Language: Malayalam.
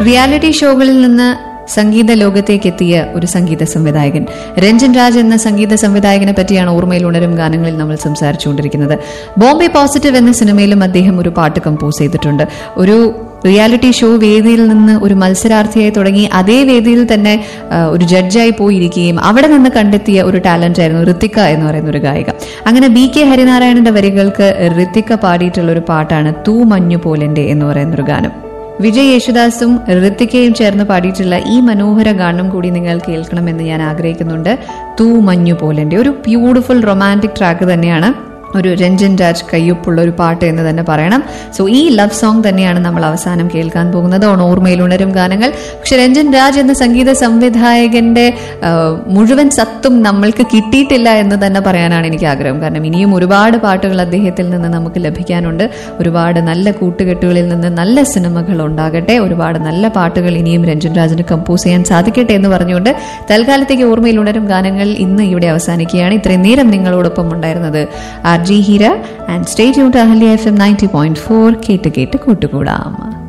റിയാലിറ്റി ഷോകളിൽ നിന്ന് സംഗീത ലോകത്തേക്ക് എത്തിയ ഒരു സംഗീത സംവിധായകൻ രഞ്ജൻ രാജ് എന്ന സംഗീത സംവിധായകനെ പറ്റിയാണ് ഓർമ്മയിൽ ഉണരും ഗാനങ്ങളിൽ നമ്മൾ സംസാരിച്ചുകൊണ്ടിരിക്കുന്നത് ബോംബെ പോസിറ്റീവ് എന്ന സിനിമയിലും അദ്ദേഹം ഒരു പാട്ട് കമ്പോസ് ചെയ്തിട്ടുണ്ട് ഒരു റിയാലിറ്റി ഷോ വേദിയിൽ നിന്ന് ഒരു മത്സരാർത്ഥിയായി തുടങ്ങി അതേ വേദിയിൽ തന്നെ ആ, ഒരു ജഡ്ജായി പോയിരിക്കുകയും അവിടെ നിന്ന് കണ്ടെത്തിയ ഒരു ടാലന്റ് ആയിരുന്നു ഋത്തിക എന്ന് പറയുന്ന ഒരു ഗായിക അങ്ങനെ ബി കെ ഹരിനാരായണന്റെ വരികൾക്ക് ഋത്തിക പാടിയിട്ടുള്ള ഒരു പാട്ടാണ് തൂ മഞ്ഞു പോലെന്റെ എന്ന് പറയുന്ന ഒരു ഗാനം വിജയ് യേശുദാസും ഋത്തികയും ചേർന്ന് പാടിയിട്ടുള്ള ഈ മനോഹര ഗാനം കൂടി നിങ്ങൾ കേൾക്കണമെന്ന് ഞാൻ ആഗ്രഹിക്കുന്നുണ്ട് തൂ മഞ്ഞു പോലെന്റെ ഒരു ബ്യൂട്ടിഫുൾ റൊമാൻറ്റിക് ട്രാക്ക് തന്നെയാണ് ഒരു രഞ്ജൻ രാജ് കയ്യൊപ്പുള്ള ഒരു പാട്ട് എന്ന് തന്നെ പറയണം സോ ഈ ലവ് സോങ് തന്നെയാണ് നമ്മൾ അവസാനം കേൾക്കാൻ പോകുന്നത് ഓൺ ഓർമ്മയിൽ ഉണരും ഗാനങ്ങൾ പക്ഷെ രഞ്ജൻ രാജ് എന്ന സംഗീത സംവിധായകന്റെ ആ, മുഴുവൻ സത്തും നമ്മൾക്ക് കിട്ടിയിട്ടില്ല എന്ന് തന്നെ പറയാനാണ് എനിക്ക് ആഗ്രഹം കാരണം ഇനിയും ഒരുപാട് പാട്ടുകൾ അദ്ദേഹത്തിൽ നിന്ന് നമുക്ക് ലഭിക്കാനുണ്ട് ഒരുപാട് നല്ല കൂട്ടുകെട്ടുകളിൽ നിന്ന് നല്ല സിനിമകൾ ഉണ്ടാകട്ടെ ഒരുപാട് നല്ല പാട്ടുകൾ ഇനിയും രഞ്ജൻ രാജിന് കമ്പോസ് ചെയ്യാൻ സാധിക്കട്ടെ എന്ന് പറഞ്ഞുകൊണ്ട് തൽക്കാലത്തേക്ക് ഓർമ്മയിൽ ഉണരും ഗാനങ്ങൾ ഇന്ന് ഇവിടെ അവസാനിക്കുകയാണ് ഇത്രയും നേരം നിങ്ങളോടൊപ്പം ഉണ്ടായിരുന്നത് R G Heera and state youth Ahalya F M ninety point four കേട്ട് കേട്ട് കൂട്ടുകൂടാം